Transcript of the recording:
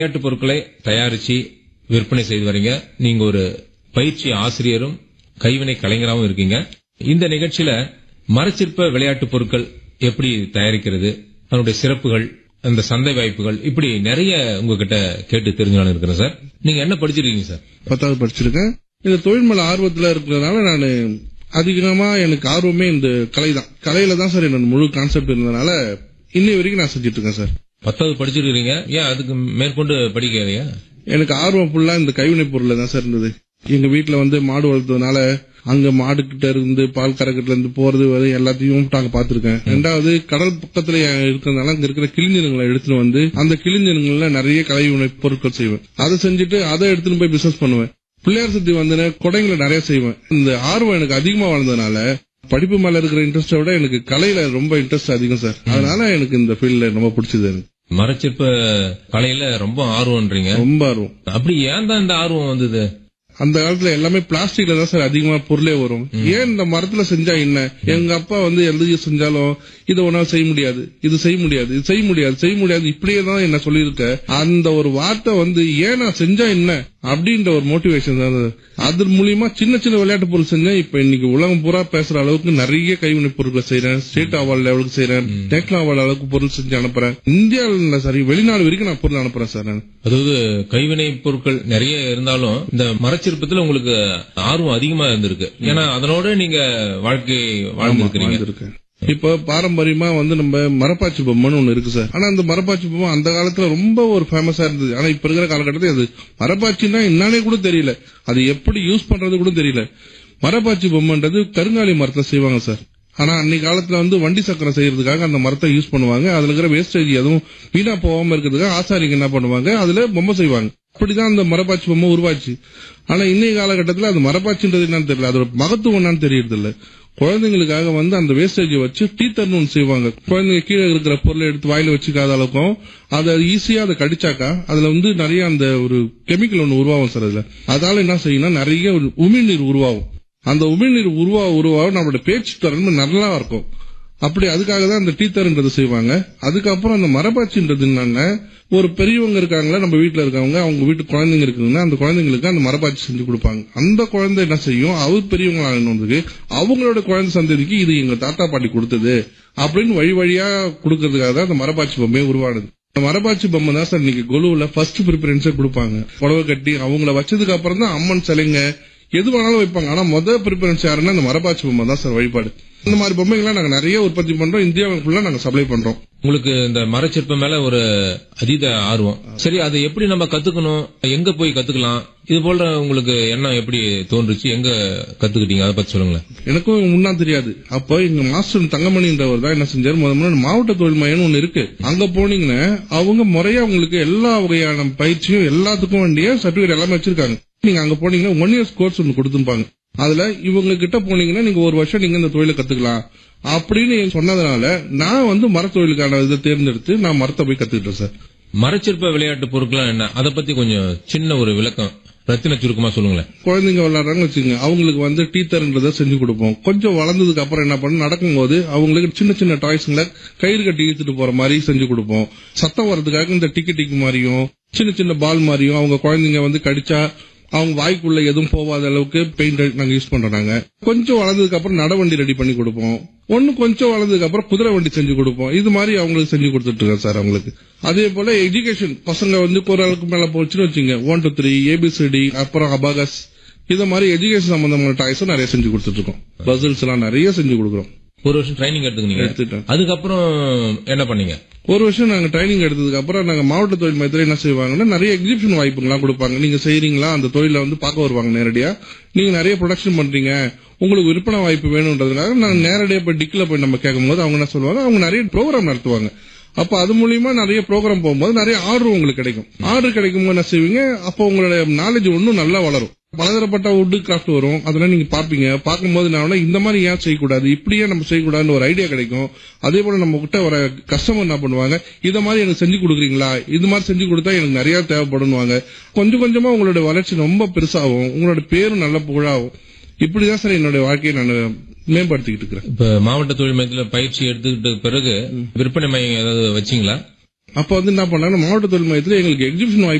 விளையாட்டு பொருட்களை தயாரிச்சு விற்பனை செய்து வரீங்க நீங்க ஒரு பயிற்சி ஆசிரியரும் கைவினை கலைஞராகவும் இருக்கீங்க இந்த நிகழ்ச்சியில மரச்சிற்ப விளையாட்டு பொருட்கள் எப்படி தயாரிக்கிறது அதனுடைய சிறப்புகள் அந்த சந்தை வாய்ப்புகள் இப்படி நிறைய உங்ககிட்ட கேட்டு தெரிஞ்சுக்கணும் இருக்கிறேன் சார் நீங்க என்ன படிச்சிருக்கீங்க சார் பத்தாவது படிச்சிருக்கேன் இந்த தொழில் மேல ஆர்வத்துல இருக்கிறதுனால நான் அதிகமா எனக்கு ஆர்வமே இந்த கலை தான் கலையில தான் சார் என்னோட முழு கான்செப்ட் இருந்ததுனால இன்னை வரைக்கும் நான் செஞ்சுட்டு இருக்கேன் சார் பத்தாவது படிச்சிருக்கீங்க ஏன் அதுக்கு மேற்கொண்டு படிக்கலையா எனக்கு ஆர்வம் ஃபுல்லா இந்த கைவினை பொருள்ல தான் சார் இருந்தது எங்க வீட்ல வந்து மாடு வளர்த்ததுனால அங்க மாடு கிட்ட இருந்து பால் கறக்கட்டுல இருந்து போறது வரை எல்லாத்தையும் நாங்க பாத்திருக்கேன் ரெண்டாவது கடல் பக்கத்துல இருக்கிறதுனால அங்க இருக்கிற கிளிஞ்சனங்களை எடுத்துட்டு வந்து அந்த கிளிஞ்சனங்கள்ல நிறைய கலைவினை பொருட்கள் செய்வேன் அதை செஞ்சுட்டு அதை எடுத்துட்டு போய் பிசினஸ் பண்ணுவேன் பிள்ளையார் சுத்தி வந்து கொடைங்களை நிறைய செய்வேன் இந்த ஆர்வம் எனக்கு அதிகமா வளர்ந்ததுனால படிப்பு மேல இருக்கிற இன்ட்ரெஸ்ட விட எனக்கு கலையில ரொம்ப இன்ட்ரெஸ்ட் அதிகம் சார் அதனால எனக்கு இந்த ஃபீல்ட்ல ரொம்ப பிடிச்சது எனக்கு மரச்சிற்ப கலையில ரொம்ப ஆர்வம்ன்றீங்க ரொம்ப ஆர்வம் அப்படி ஏன் தான் இந்த ஆர்வம் வந்தது அந்த காலத்துல எல்லாமே பிளாஸ்டிக்ல தான் சார் அதிகமா பொருளே வரும் ஏன் இந்த மரத்துல செஞ்சா என்ன எங்க அப்பா வந்து எழுதி செஞ்சாலும் இதை ஒன்னால செய்ய முடியாது இது செய்ய முடியாது இது செய்ய முடியாது செய்ய முடியாது இப்படியே தான் என்ன சொல்லியிருக்க அந்த ஒரு வார்த்தை வந்து ஏன் நான் செஞ்சா என்ன அப்படின்ற ஒரு மோட்டிவேஷன் தான் அது. அது மூலியமா சின்ன சின்ன விளையாட்டு பொருள் செஞ்சேன் இப்ப இன்னைக்கு உலகம் பூரா பேசுற அளவுக்கு நிறைய கைவினை பொருட்களை செய்யறேன் ஸ்டேட் அவார்டு லெவலுக்கு செய்யறேன் நேஷனல் அவார்டு அளவுக்கு பொருள் செஞ்சு அனுப்புறேன் இந்தியாவில் சரி வெளிநாடு வரைக்கும் நான் பொருள் அனுப்புறேன் சார் நான் அதாவது கைவினை பொருட்கள் நிறைய இருந்தாலும் இந்த மரச்சிற்பத்துல உங்களுக்கு ஆர்வம் அதிகமா இருந்திருக்கு ஏன்னா அதனோட நீங்க வாழ்க்கை வாழ்ந்திருக்கிறீங்க வாழ்ந்திருக்கேன். இப்ப பாரம்பரியமா வந்து நம்ம மரப்பாச்சி பொம்மைன்னு ஒண்ணு இருக்கு சார் ஆனா அந்த மரப்பாச்சி பொம்மை அந்த காலத்துல ரொம்ப ஒரு ஃபேமஸா இருந்தது ஆனா இப்ப இருக்கிற காலகட்டத்தில் அது மரப்பாச்சின்னா என்னன்னே கூட தெரியல அது எப்படி யூஸ் பண்றது கூட தெரியல மரப்பாச்சி பொம்மைன்றது கருங்காலி மரத்தை செய்வாங்க சார் ஆனா அன்னைக்கு காலத்துல வந்து வண்டி சக்கரம் செய்யறதுக்காக அந்த மரத்தை யூஸ் பண்ணுவாங்க அதுல இருக்கிற வேஸ்டேஜ் எதுவும் வீணா போகாம இருக்கிறதுக்காக ஆசாரிங்க என்ன பண்ணுவாங்க அதுல பொம்மை செய்வாங்க அப்படிதான் அந்த மரப்பாச்சி பொம்மை உருவாச்சு ஆனா இன்னைய காலகட்டத்துல அது மரப்பாச்சின்றது என்னன்னு தெரியல அதோட மகத்துவம் என்னன்னு தெரியறது இல்ல குழந்தைங்களுக்காக வந்து அந்த வேஸ்டேஜ் வச்சு டீத்தர்னு ஒன்று செய்வாங்க குழந்தைங்க கீழே இருக்கிற பொருளை எடுத்து வாயில வச்சுக்காத அளவுக்கும் அதை ஈஸியா அதை கடிச்சாக்கா அதுல வந்து நிறைய அந்த ஒரு கெமிக்கல் ஒன்று உருவாகும் சார் அதுல அதால என்ன செய்யணும் நிறைய ஒரு உமிழ்நீர் உருவாகும் அந்த உமிழ்நீர் உருவா உருவாக நம்மளோட பேச்சு திறன் நல்லா இருக்கும் அப்படி அதுக்காக தான் அந்த டீத்தர்ன்றது செய்வாங்க அதுக்கப்புறம் அந்த மரபாச்சின்றது என்னன்னா ஒரு பெரியவங்க இருக்காங்களா நம்ம வீட்டுல இருக்கவங்க அவங்க வீட்டு குழந்தைங்க இருக்குதுன்னா அந்த குழந்தைங்களுக்கு அந்த மரபாச்சி செஞ்சு கொடுப்பாங்க அந்த குழந்தை என்ன செய்யும் அவர் பெரியவங்க ஆகணுன்றதுக்கு அவங்களோட குழந்தை சந்ததிக்கு இது எங்க தாத்தா பாட்டி கொடுத்தது அப்படின்னு வழி வழியா கொடுக்கறதுக்காக தான் அந்த மரபாச்சி பொம்மையை உருவானது இந்த மரபாச்சி பொம்மை தான் சார் இன்னைக்கு கொலுவுல ஃபர்ஸ்ட் ப்ரிஃபரன்ஸே கொடுப்பாங்க புடவை கட்டி அவங்கள வச்சதுக்கு அப்புறம் தான் அம்மன் சிலைங்க எது வேணாலும் வைப்பாங்க ஆனா முதல் ப்ரிஃபரன்ஸ் யாருன்னா இந்த மரபாச்சி பொம்மை தான் சார் வழிபாடு இந்த மாதிரி பொம்மைகளை நாங்க நிறைய உற்பத்தி பண்றோம் இந்தியாவுக்கு ஃபுல்லா நாங்க சப்ளை பண்றோம் உங்களுக்கு இந்த மரச்சிற்பம் மேல ஒரு அதீத ஆர்வம் சரி அதை எப்படி நம்ம கத்துக்கணும் எங்க போய் கத்துக்கலாம் இது போல உங்களுக்கு எண்ணம் எப்படி தோன்றுச்சு எங்க கத்துக்கிட்டீங்க அதை பத்தி சொல்லுங்களேன் எனக்கும் முன்னா தெரியாது அப்போ எங்க மாஸ்டர் தங்கமணின்றவர் தான் என்ன செஞ்சாரு முத முதல்ல மாவட்ட தொழில் மையம் ஒண்ணு இருக்கு அங்க போனீங்கன்னா அவங்க முறையா உங்களுக்கு எல்லா வகையான பயிற்சியும் எல்லாத்துக்கும் வேண்டிய சர்டிபிகேட் எல்லாமே வச்சிருக்காங்க நீங்க அங்க போனீங்கன்னா ஒன் இயர்ஸ் கோர்ஸ் ஒன்று கொடுத்துருப்பாங்க அதுல இவங்க கிட்ட போனீங்கன்னா நீங்க ஒரு வருஷம் நீங்க இந்த தொழிலை கத்துக்கலாம் அப்படின்னு சொன்னதுனால நான் வந்து மரத்தொழிலுக்கான இதை தேர்ந்தெடுத்து நான் மரத்தை போய் கத்துக்கிட்டேன் சார் மரச்சிற்ப விளையாட்டு பொருட்கள் என்ன அதை பத்தி கொஞ்சம் சின்ன ஒரு விளக்கம் ரத்தின சுருக்கமா சொல்லுங்களேன் குழந்தைங்க விளையாடுறாங்கன்னு வச்சுக்கோங்க அவங்களுக்கு வந்து டீத்தர்ன்றதை செஞ்சு கொடுப்போம் கொஞ்சம் வளர்ந்ததுக்கு அப்புறம் என்ன பண்ணணும் நடக்கும்போது அவங்களுக்கு சின்ன சின்ன டாய்ஸ்ங்களை கயிறு கட்டி இழுத்துட்டு போற மாதிரி செஞ்சு கொடுப்போம் சத்தம் வர்றதுக்காக இந்த டிக்கி டிக்கி மாதிரியும் சின்ன சின்ன பால் மாதிரியும் அவங்க குழந்தைங்க வந்து கடிச்சா அவங்க வாய்க்குள்ள எதுவும் போகாத அளவுக்கு பெயிண்ட் நாங்க யூஸ் பண்றோம் நாங்க கொஞ்சம் வளர்ந்ததுக்கு அப்புறம் நடவண்டி ரெடி பண்ணி கொடுப்போம் ஒன்னு கொஞ்சம் வளர்ந்ததுக்கு அப்புறம் குதிரை வண்டி செஞ்சு கொடுப்போம் இது மாதிரி அவங்களுக்கு செஞ்சு கொடுத்துட்டு இருக்கேன் சார் அவங்களுக்கு அதே போல எஜுகேஷன் பசங்க வந்து ஒரு அளவுக்கு மேல போச்சுன்னு வச்சுங்க ஒன் டூ த்ரீ ஏபிசிடி அப்புறம் அபாகஸ் இது மாதிரி எஜுகேஷன் சம்பந்தமான டாய்ஸும் நிறைய செஞ்சு கொடுத்துட்டு இருக்கோம் பசில்ஸ் எல்லாம் நிறைய செஞ்சு கொடுக்குறோம் ஒரு வருஷம் ட்ரைனிங் எடுத்துக்கினீங்க எடுத்துட்டேன் அதுக்கப்புறம் என்ன பண்ணீங்க ஒரு வருஷம் நாங்க ட்ரைனிங் எடுத்ததுக்கு அப்புறம் நாங்க மாவட்ட தொழில் மையத்துல என்ன செய்வாங்கன்னா நிறைய எக்ஸிபிஷன் வாய்ப்புகள்லாம் கொடுப்பாங்க நீங்க செய்றீங்களா அந்த தொழில வந்து பார்க்க வருவாங்க நேரடியா நீங்க நிறைய ப்ரொடக்ஷன் பண்றீங்க உங்களுக்கு விற்பனை வாய்ப்பு வேணும்ன்றதுக்காக நாங்க நேரடியா போய் டிக்ல போய் நம்ம கேட்கும்போது அவங்க என்ன சொல்லுவாங்க அவங்க நிறைய ப்ரோக்ராம் நடத்துவாங்க அப்ப அது மூலியமா நிறைய ப்ரோக்ராம் போகும்போது நிறைய ஆர்டர் உங்களுக்கு கிடைக்கும் ஆர்டர் கிடைக்கும் போது என்ன செய்வீங்க அப்போ உங்களோட நாலேஜ் இன்னும் நல்லா வளரும் பலதரப்பட்ட வுட் கிராஃப்ட் வரும் அதெல்லாம் நீங்க பாப்பீங்க பார்க்கும்போது நான் இந்த மாதிரி ஏன் செய்யக்கூடாது இப்படியே நம்ம செய்யக்கூடாதுன்னு ஒரு ஐடியா கிடைக்கும் அதே போல நம்ம கிட்ட வர கஸ்டமர் என்ன பண்ணுவாங்க இத மாதிரி எனக்கு செஞ்சு கொடுக்குறீங்களா இது மாதிரி செஞ்சு கொடுத்தா எனக்கு நிறைய தேவைப்படுவாங்க கொஞ்சம் கொஞ்சமா உங்களோட வளர்ச்சி ரொம்ப பெருசாகும் உங்களோட பேரும் நல்ல புகழாகும் இப்படிதான் சார் என்னோட வாழ்க்கையை நான் மேம்படுத்திக்கிட்டு இருக்கிறேன் இப்ப மாவட்ட தொழில் மையத்துல பயிற்சி எடுத்துக்கிட்ட பிறகு விற்பனை மையம் ஏதாவது வச்சீங்களா அப்ப வந்து என்ன பண்ணாங்க மாவட்ட தொழில் மையத்துல எங்களுக்கு எக்ஸிபிஷன்